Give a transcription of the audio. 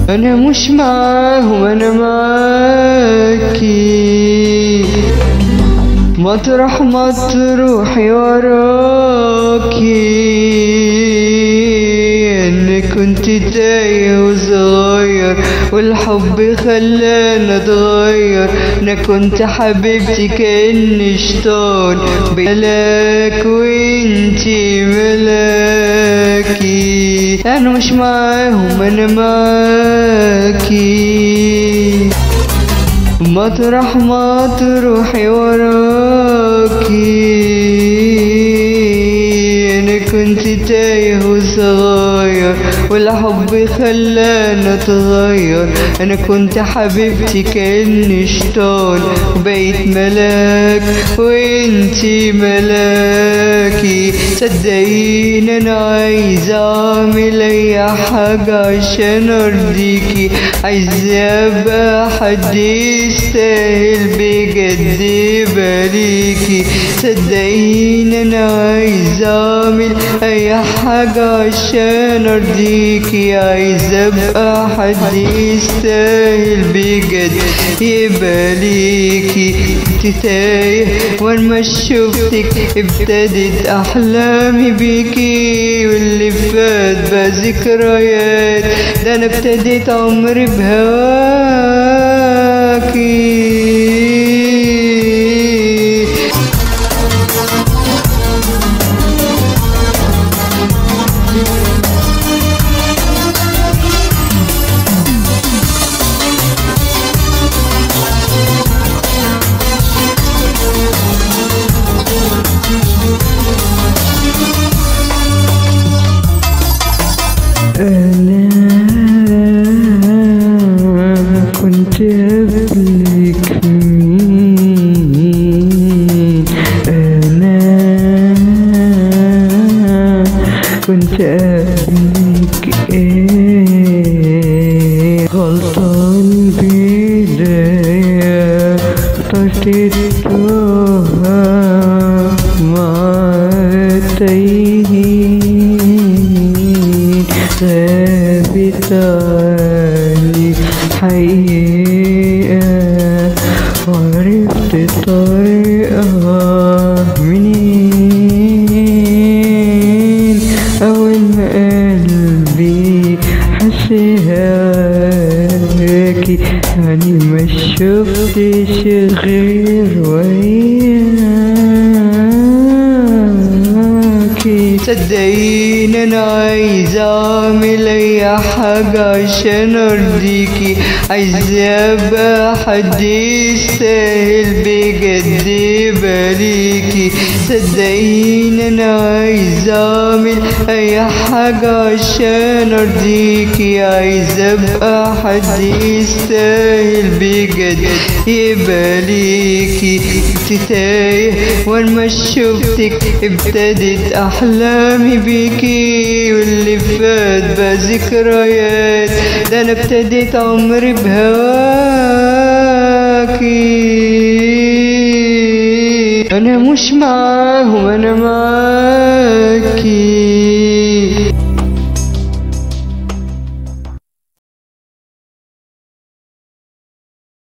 أنا مش معاهم أنا معاكي مطرح ما تروحي وراكي أنا كنت تايه وصغير والحب خلانا اتغير أنا كنت حبيبتي كأني شيطان ملاك وانتي ملاكي أنا مش معاهم أنا معاكي مطرح ما تروحي وراكي انا كنت تايه وصغير والحب خلانا اتغير انا كنت حبيبتي كاني شيطان وبقيت ملاك وانتي ملاكي صدقيني انا عايزه اعمل اي حاجه عشان ارضيكي عايزه ابقى حد يستاهل بجد يباريكي صدقيني انا عايزه اعمل اي حاجه عشان ارضيكي عايزه ابقى حد يستاهل بجد يباريكي كنت تايه وانا شفتك ابتدت احلامي بيكي واللي فات بقى ذكريات ده انا ابتديت عمري بهواكي أنا كنت قبلك مين أنا كنت قبلك إيه غلطان بداية اخترت التوهة مع التايهين غابت عني حقيقة وعرفت طريقها منين أول ما قلبي حسيهاكي يعني ما شفتش غير وياكي صدقيني انا عايزه اعمل اي حاجه عشان ارضيكي عايزه ابقى حد يستاهل بجد يباريكي صدقيني انا عايزه اعمل اي حاجه عشان ارضيكي عايزه ابقى حد يستاهل بجد يباريكي كنت تايه وانا شفتك ابتدت احلامي بيكي واللي فات بقى ذكريات ده انا ابتديت عمري بهواكي انا مش معاهم انا معاكي